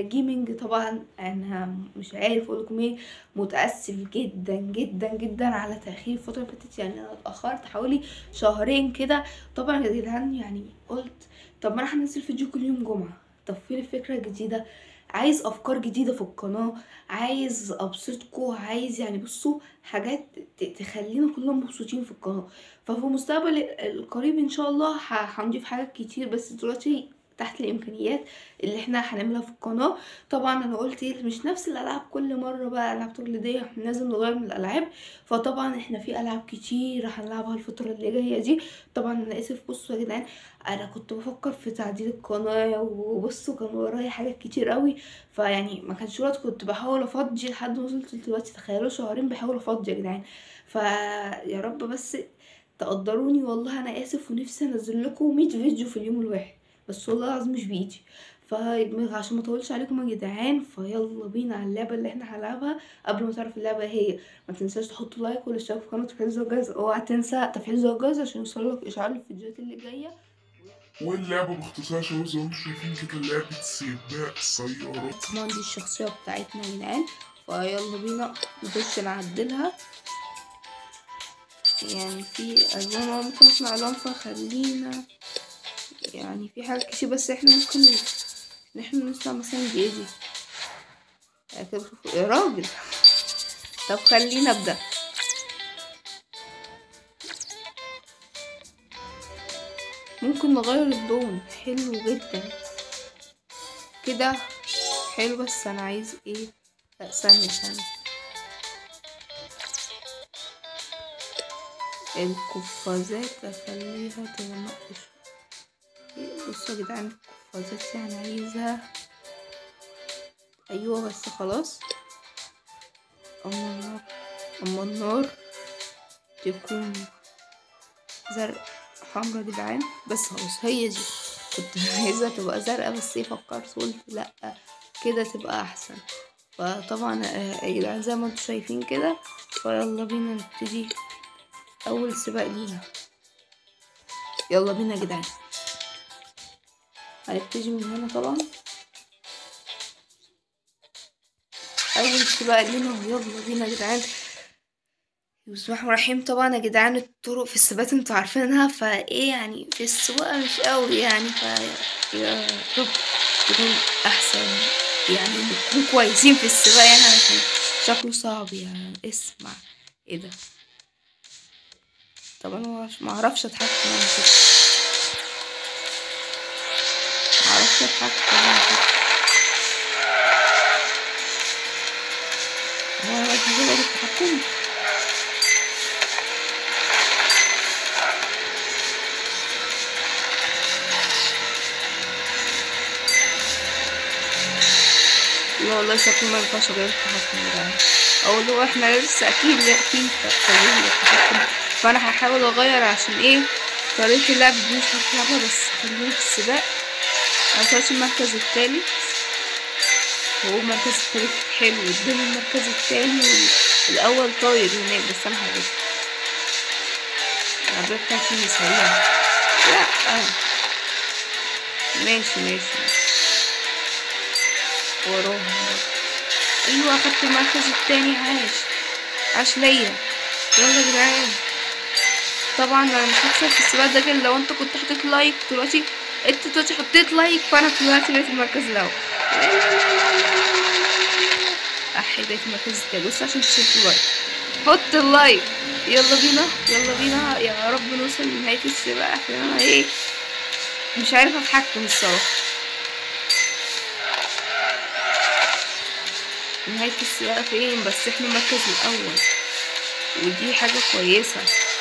جيمنج طبعا انا مش عارف اقول لكم ايه متاسف جدا جدا جدا على تاخير الفتره اللي فاتت يعني انا اتاخرت حوالي شهرين كده طبعا يا جدعان يعني قلت طب ما انا هنزل فيديو كل يوم جمعه طب فين الفكره الجديده عايز افكار جديده في القناه عايز ابسطكم عايز يعني بصوا حاجات ت- تخلينا كلنا مبسوطين في القناه ففي المستقبل القريب ان شاء الله ه- هنضيف حاجات كتير بس دلوقتي تحت الامكانيات اللي احنا هنعملها في القناه طبعا انا قلت ايه مش نفس الالعاب كل مره بقى العاب تقليديه احنا لازم نغير من الالعاب فطبعا احنا في العاب كتير هنلعبها الفتره اللي جايه دي طبعا انا اسف بصوا يا جدعان انا كنت بفكر في تعديل القناه وبصوا كان ورايا حاجات كتير قوي فيعني ما كانش وقت كنت بحاول افضي لحد ما وصلت دلوقتي تخيلوا شهرين بحاول افضي يا جدعان فيا رب بس تقدروني والله انا اسف ونفسي انزل لكم 100 فيديو في اليوم الواحد بس والله العظيم مش بايدي فعشان ما اطولش عليكم يا جدعان فيلا بينا على اللعبه اللي احنا هنلعبها قبل ما تعرف اللعبه هي ما تنساش تحطوا لايك والاشتراك في قناه تفعيل زر الجرس اوعى تنسى تفعيل زر الجرس عشان يوصلك اشعار الفيديوهات اللي جايه واللعبة باختصار شباب زي ما انتم شايفين كده لعبة سباق سيارات طبعا دي الشخصيه بتاعتنا يا جدعان فيلا بينا نخش نعدلها يعني في الوان ممكن نسمع الوان فخلينا يعني في حاجات كتير بس احنا ممكن ان احنا نسمع مثلا دي دي يعني كده بشوف- يا راجل طب خلينا ابدا ممكن نغير اللون حلو جدا كده حلو بس انا عايز ايه لا ثانية ثانية القفازات اخليها تغمق شوية بصوا يا جدعان القفازات يعني عايزها ايوه بس خلاص اما النار اما النار تكون زرق حمرا يا جدعان بس خلاص هي دي كنت عايزة تبقى زرقاء بس ايه فكرت قلت لأ كده تبقى أحسن فطبعا آه، يا جدعان زي ما انتوا شايفين كده فيلا بينا نبتدي أول سباق لينا يلا بينا يا جدعان هنبتدي من هنا طبعا أول سباق لينا يلا بينا يا جدعان بسم الله الرحمن الرحيم طبعا يا جدعان الطرق في السباقات انتوا عارفينها فايه يعني في السواقة مش قوي يعني ف يا رب تكون احسن يعني نكون كويسين في السباق يعني عشان شكله صعب يعني اسمع ايه ده طب انا معرفش- معرفش اتحكم انا كده معرفش اتحكم انا كده هو انا بجيب التحكم لا والله شكله ما ينفعش غير التحكم ده او اللي هو احنا لسه اكيد لا في تغيير للتحكم فانا هحاول اغير عشان ايه طريقة اللعب دي مش عارفة العبها بس خلينا في السباق انا طلعت المركز التالت وهو المركز التالت حلو قدام المركز التاني والاول طاير هناك بس انا هجيب العربية بتاعتي سريعة لا ماشي ماشي وراهم برضه. ايوه اخدت المركز التاني عاش عاش ليا يلا يا جدعان طبعا انا مش هكسب في السباق ده غير لو انت كنت حطيت لايك دلوقتي انت دلوقتي حطيت لايك فانا دلوقتي بقيت المركز الاول احي بقيت المركز التاني بص عشان تشوف اللايك حط اللايك يلا بينا يلا بينا يا رب نوصل لنهاية السباق عشان انا ايه مش عارفة اتحكم الصراحة نهاية السباق فين بس احنا المركز الأول ودي حاجة كويسة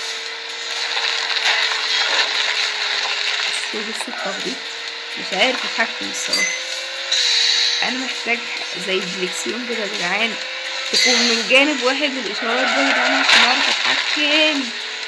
بصوا بصوا التخبيط مش عارف اتحكم الصراحة انا محتاج زي الدريكسيون كده يا جدعان تكون من جانب واحد الاشارات ده يا جدعان عشان اعرف اتحكم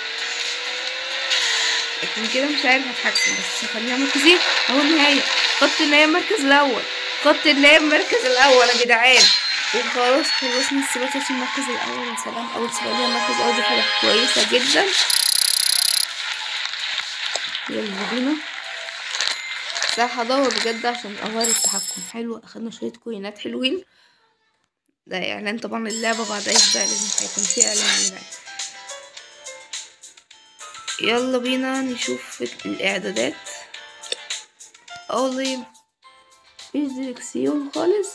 لكن كده مش عارف اتحكم بس خلينا مركزين اهو النهاية خط النهاية المركز الاول خط النهاية المركز الاول يا جدعان وخلاص خلصنا السباق في المركز الاول يا سلام اول سباق ليا المركز الاول دي حاجة كويسة جدا يلا بينا بس انا هدور بجد عشان اغير التحكم حلو اخدنا شويه كوينات حلوين ده اعلان طبعا اللعبه بعد اي بقى لازم هيكون في اعلان يعني. يلا بينا نشوف الاعدادات اه والله مفيش ديركسيون خالص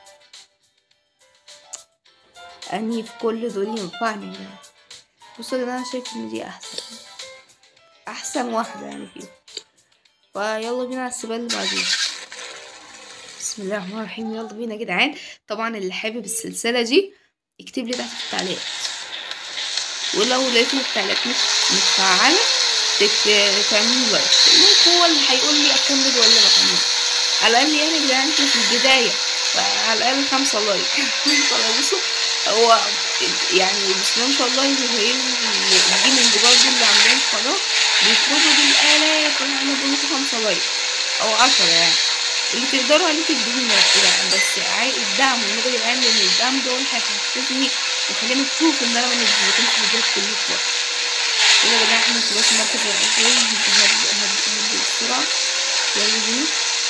اني في كل دول ينفعني يعني بصوا يا جماعه انا شايف ان دي احسن احسن واحده يعني فيهم فيلا بينا على السباق اللي بعدين بسم الله الرحمن الرحيم يلا بينا يا جدعان طبعا اللي حابب السلسله دي يكتب لي تحت في التعليقات ولو لقيتوا التعليقات مش مش فعالة تعملوا لايك اللايك هو اللي هيقول لي اكمل ولا ما اكمل على الاقل يعني يا جدعان انتوا في البداية على الاقل خمسة لايك خمسة لايك بصوا هو يعني بسم الله ما شاء الله الجيمنج برضه اللي عاملين قناة بيطلبوا بالالاف وانا بقول لكم خمسة لايك او عشرة يعني اللي تقدروا عليه تدوني يا جدعان بس عايز الدعم والنبي يا جدعان لان الدعم ده هو اللي هيحسسني ويخليني تشوف ان انا ما نزلتلكمش فيديوهات كل شويه يلا يا جدعان احنا خلاص المركز الاول هبدأ بسرعة يلا بينا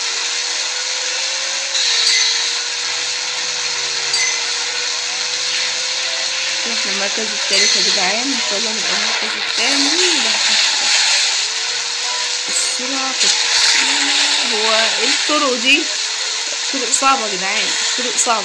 احنا المركز التالت يا جدعان ان شاء الله نبقى المركز التاني السرعة هو ايه الطرق دي طرق صعبة يا جدعان طرق صعبة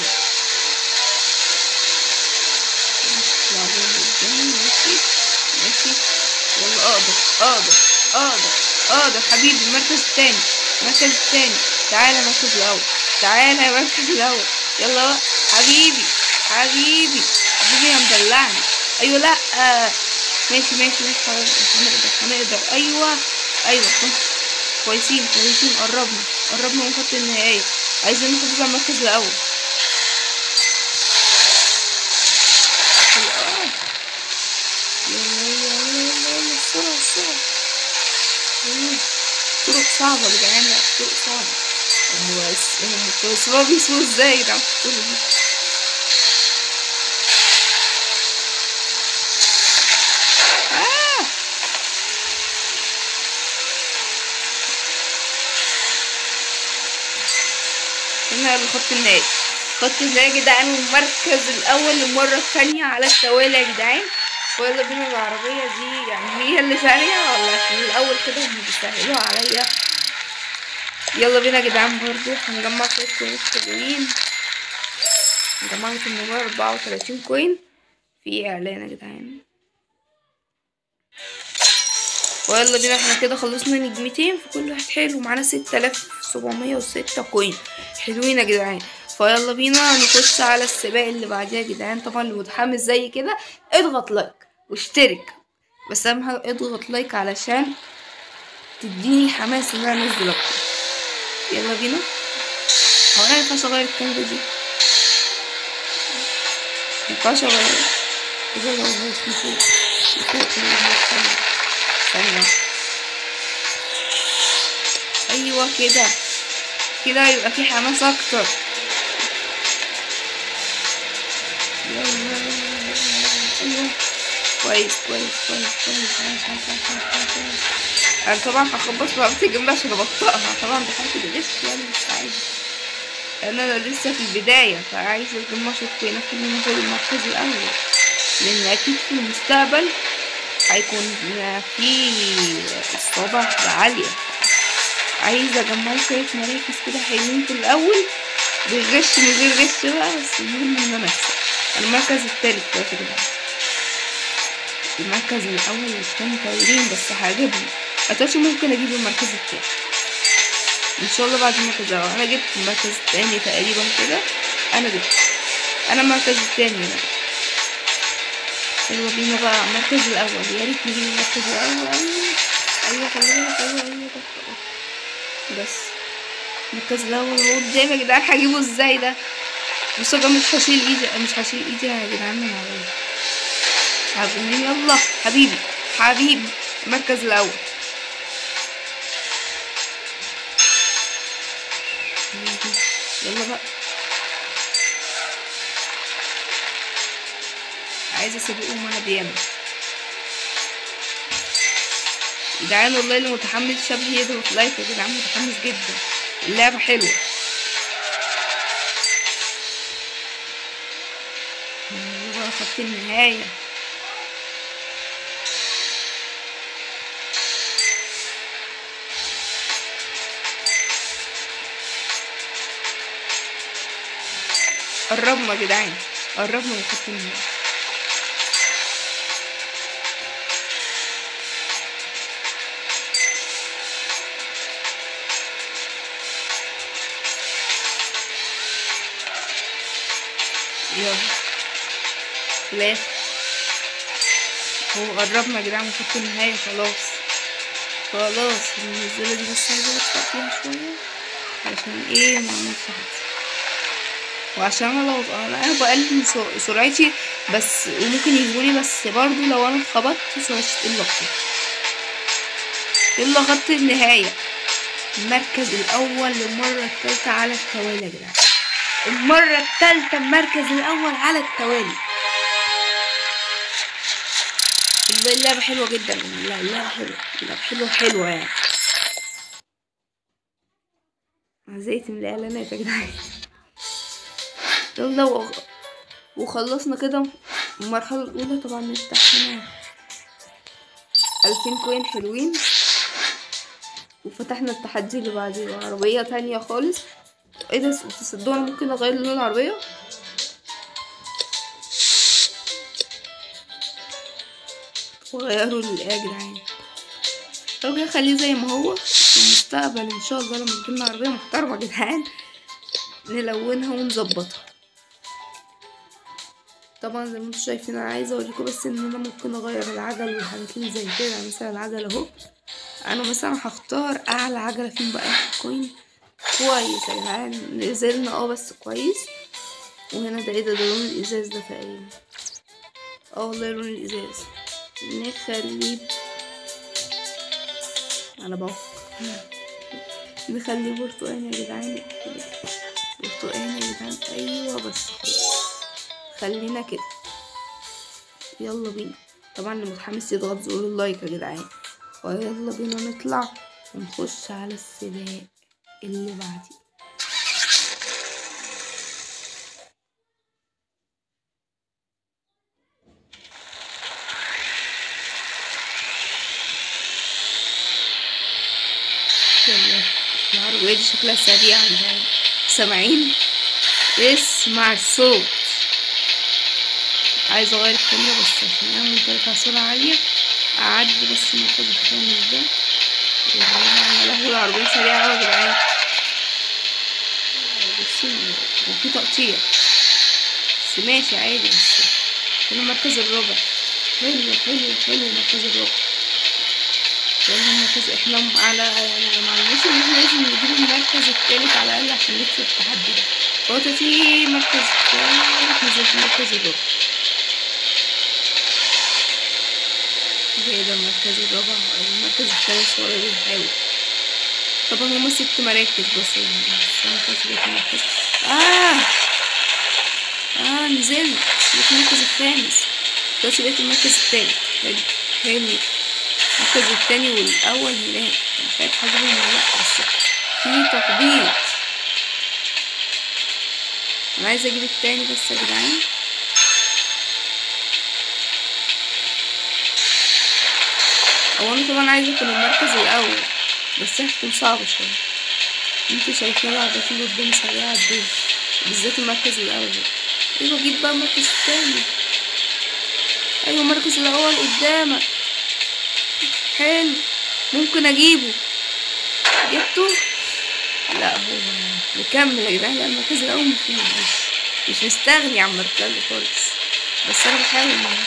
ماشي ماشي يلا اقدر اقدر اقدر اقدر حبيبي المركز التاني المركز التاني تعالى المركز الاول تعالى يا المركز الاول يلا بقى حبيبي حبيبي حبيبي يا مدلعني ايوه لا آه. ماشي ماشي ماشي هنقدر هنقدر ايوه ايوه كويسين كويسين قربنا قربنا من خط النهاية عايزين نحافظ على المركز الأول يلا يلا يلا يلا السرعة السرعة طرق صعبة يا جدعان لا طرق صعبة هو هم بتوع السباق بيسوقوا ازاي ده الطرق دي هنا الخط النهائي خط النهائي يا جدعان والمركز الاول للمره الثانيه على التوالي يا جدعان ويلا بينا العربيه دي يعني هي اللي سريعه ولا عشان الاول كده هم بيسهلوها عليا يلا بينا يا جدعان برضو هنجمع شويه كوينات حلوين جمعنا 834 كوين في اعلان يا جدعان ويلا بينا احنا كده خلصنا نجمتين في كل واحد حلو معانا ستة آلاف سبعمية وستة كوين حلوين يا جدعان فيلا بينا نخش على السباق اللي بعديها يا جدعان طبعا اللي متحمس زي كده اضغط لايك واشترك بس اهم حاجة اضغط لايك علشان تديني حماس ان انا انزل اكتر يلا بينا هو انا مينفعش اغير الكاميرا دي مينفعش اغير ايه ده لو بس فوق فوق ثانية ايوه كده كده يبقى في حماس اكتر يلا ايوه كويس كويس كويس كويس عايش عايش عايش عايش عايش انا طبعا هخبط في عربية الجنب عشان ابطئها طبعا دي حاجة لسه يعني مش عايزة انا لسه في البداية فعايزة اجمع شوية كوينات اللي ناخد المركز الاول لان اكيد في المستقبل هيكون في الصعوبة عالية عايزة اجمع شوية مراكز كده حلوين في الاول بالغش من غير غش بقى بس المهم ان انا اكسب المركز التالت بقى كده المركز الاول والتاني طايرين بس هعجبني اتوش ممكن اجيب المركز التاني ان شاء الله بعد المركز الاول انا جبت المركز التاني تقريبا كده انا جبت انا المركز التاني هنا يلا بينا بقى المركز الاول يا ريت نجيب المركز الاول ايوه خلي بالك ايوه ايوه بس المركز الاول اهو قدامي يا جدعان هجيبه ازاي ده بصوا بقى مش هشيل ايدي مش هشيل ايدي يا جدعان من عليا حبيبي يلا حبيبي حبيبي المركز الاول يلا بقى عايزه اسابقهم وانا بياما يا جدعان والله اللي متحمس شبه يضغط لايك يا جدعان متحمس جدا اللعبة حلوة يلا بقى خط النهاية قربنا يا جدعان قربنا من خط النهاية يلا خلاص هو قربنا يا جدعان من خط النهاية خلاص خلاص النزولة دي بس عايزة أبطأ فيها شوية علشان ايه معملش حاجة وعشان انا لو انا أنا بقلل من سر- سرعتي بس وممكن يجوني بس برضو لو انا اتخبطت سرعتي تقل اكتر يلا خط النهاية المركز الأول للمرة التالتة على التوالي يا جدعان المرة التالتة المركز الأول على التوالي والله اللعبة حلوة جدا لا اللعبة حلوة اللعبة حلوة حلوة يعني أنا زهقت من الإعلانات يا جدعان يلا و... وخلصنا كده المرحلة الأولى طبعا نفتح هنا ألفين كوين حلوين وفتحنا التحدي اللي بعديه عربية تانية خالص ايه ده تصدقوا انا ممكن اغير لون العربية وغيروا الايه يا جدعان طب هخليه زي ما هو في المستقبل ان شاء الله لما تجيلنا عربية محترمة يا جدعان نلونها ونظبطها طبعا زي ما انتم شايفين انا عايزه اوريكم بس ان انا ممكن اغير العجل والحاجات اللي زي كده يعني مثلا العجل اهو انا مثلا هختار اعلى عجله فيهم بقى كوين كويس يا جدعان نزلنا اه بس كويس وهنا ده ايه ده ده لون الازاز ده تقريبا اه والله لون الازاز نخليه انا بقى نخليه برتقاني يا جدعان برتقاني يا جدعان ايوه بس خلينا كده يلا بينا طبعا اللي متحمس يضغط زر اللايك يا جدعان ويلا بينا نطلع ونخش على السباق اللي بعديه يلا العربية دي شكلها سريع يا جدعان سامعين اسمع الصوت عايزة اغير الكاميرا بس عشان اعمل ترفع سرعة عالية اعدي بس المركز الخامس ده والرابع يا لهوي العربية سريعة اوي يا جدعان بصوا وفي تقطيع بس ماشي عادي بس هنا المركز الرابع حلو حلو حلو المركز الرابع يلا المركز احنا على يعني معلش ان احنا لازم نجيب المركز التالت على الاقل عشان نكسب التحدي ده فوتتي مركز تالت نزلت المركز الرابع زي ده المركز الرابع المركز الخامس ورا بيحاول طبعا هما ست مراكز بس يعني بس انا كنت بقيت المركز اه اه نزلت بقيت المركز الخامس دلوقتي بقيت المركز التالت حلو حلو المركز التاني والاول هناك مش عارف حاجبهم ولا لا بس في تخبيط انا عايزه اجيب التاني بس يا جدعان هو انا طبعا عايزه اكون المركز الاول بس هتكون صعبة شوية انتوا شايفين العربيات اللي قدامي سريعة قد ايه بالذات المركز الاول ايوه جيب بقى المركز التاني ايوه المركز الاول قدامك حلو ممكن اجيبه جبته لا هو نكمل يا جدعان لا المركز الاول مش مش, مش مستغني عن مركزه خالص بس انا بحاول معاه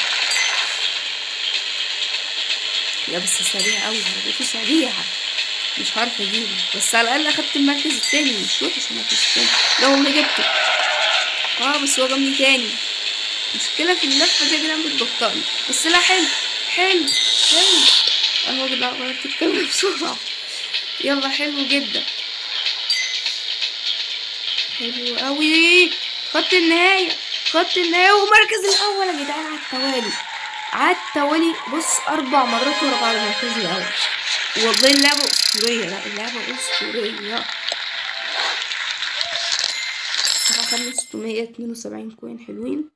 لا بس سريع قوي عربيته سريعة مش عارفة اجيبه بس على الاقل اخدت المركز التاني مش وحش المركز التاني لا والله جبته اه بس هو جابني تاني مشكلة في اللفة دي يا جدعان بتبطئني بس لا حلو حلو حلو اهو يا جدعان غيرت الكاميرا بسرعة يلا حلو جدا حلو قوي خط النهاية خط النهاية ومركز الأول يا جدعان على التوالي على التوالي بص اربع مرات ورا بعض المركز الاول والله اللعبه اسطوريه لا اللعبه اسطوريه طبعا خدنا 672 كوين حلوين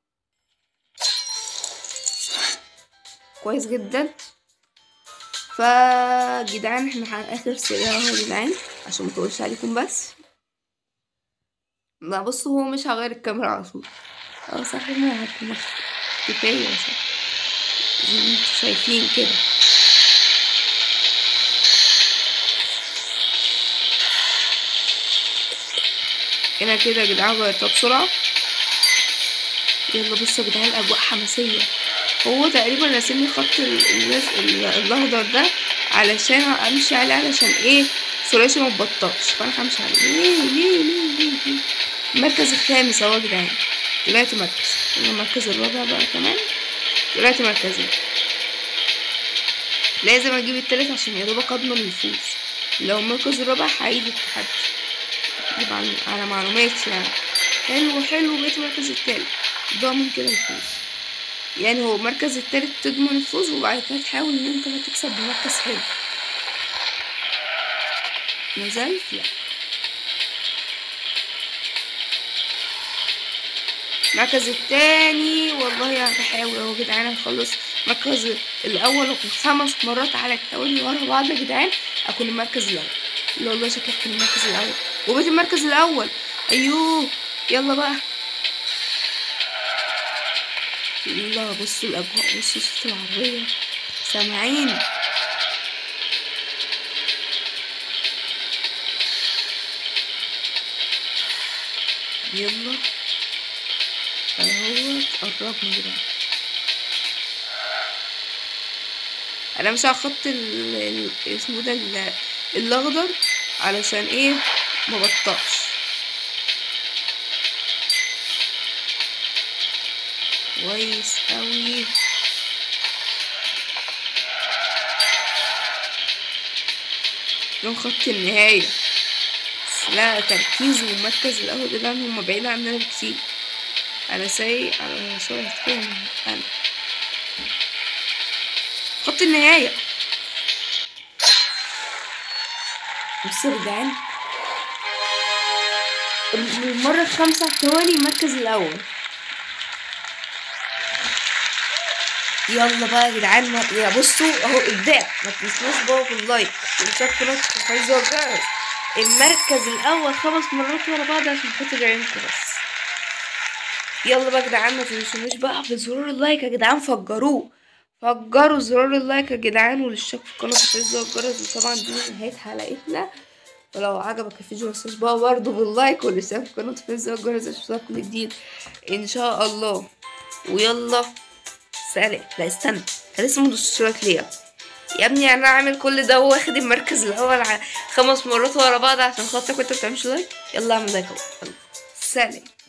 كويس جدا فا جدعان احنا على اخر سريع اهو يا جدعان عشان مطولش عليكم بس لا بصوا هو مش هغير الكاميرا على طول اه صح ما هكون كفايه صح زي ما انتوا شايفين كده هنا كده يا جدعان غيرتها بسرعة يلا بصوا يا جدعان الأجواء حماسية هو تقريبا راسملي خط ال- الناس ال- الأخضر ده علشان أمشي عليه علشان إيه سرعتي ما تبطأش فأنا همشي عليه ليه ليه ليه ليه ليه المركز الخامس أهو يا جدعان طلعت مركز يلا المركز الرابع بقى كمان طلعت مركزين لازم أجيب التالت عشان يا دوبك أضمن الفوز لو المركز الرابع هعيد التحدي دي معلو- على معلوماتي يعني حلو حلو بقيت المركز التالت ضامن كده الفوز يعني هو المركز التالت تضمن الفوز وبعد كده تحاول ان انت بقى تكسب بمركز حلو نزلت لا المركز التاني والله يعني بحاول اهو يا جدعان اخلص المركز الاول واكون خمس مرات على التوالي ورا بعض يا جدعان اكون المركز الاول لا والله شكلي اكون المركز الاول وبقيت المركز الاول ايوه يلا بقى لا بصوا الاجواء بصوا صوت العربيه سامعين يلا اهوت قربنا كده انا مش على خط ال... ال... اسمه ده ال... الاخضر علشان ايه ما بطأش كويس اوي لون خط النهاية بس لا تركيز والمركز الأول ده هما بعيد عننا بكتير أنا سايق على سرعة كام أنا خط النهاية بصوا يا جدعان المرة الخامسة على التوالي المركز الأول يلا بقى يا جدعان ما- يا بصوا اهو ابداع ما تنسوش بقى باللايك وشاركوا نفسكم وفايزوا الجرس المركز الاول خمس مرات ورا بعض عشان خاطر عينكم بس يلا بقى يا جدعان ما تنسونوش بقى بزرار اللايك يا جدعان فجروه فجروا زرار اللايك يا جدعان والاشتراك في القناه وفايزوا الجرس وطبعا دي نهايه حلقتنا ولو عجبك الفيديو متنساش بقى برضه باللايك والاشتراك في القناه وفايزوا الجرس عشان توصلك كل جديد ان شاء الله ويلا سألت لا استنى كان لسه مدوس اشتراك ليا يا ابني انا عامل كل ده واخد المركز الاول ع- خمس مرات ورا بعض عشان خاطرك وانت بتعملش لايك يلا اعمل لايك اهو يلا سلام